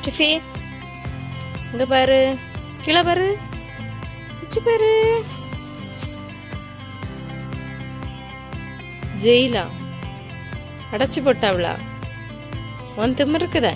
டிஃபி இங்க பாரு கீழே பாரு பிச்சு பாரு ஜெயிலா அடைச்சு போட்டாவளா உன் திமிரு இருக்குதா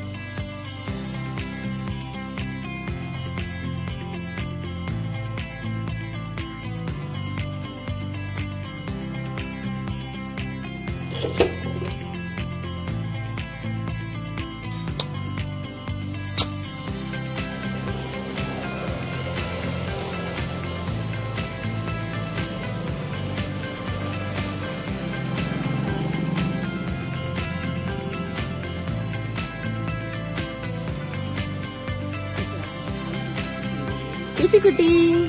டிஃபி குட்டி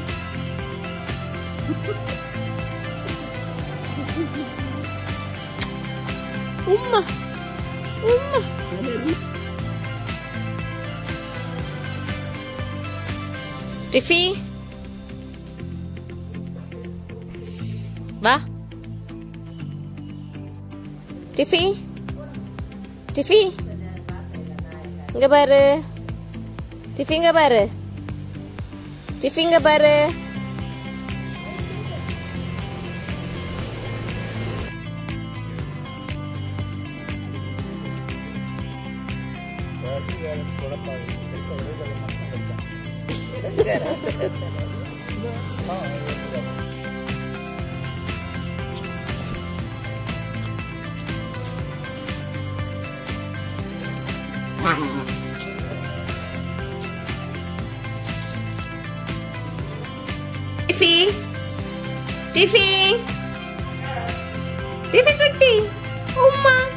உம்மா உம்மா டிஃபி வா டிஃபி டிஃபி இங்க பாரு டிஃபி இங்க பாரு டிஃபி இங்க பாரு டிஃபி டிஃபி டிஃபி குட்டி உம்மா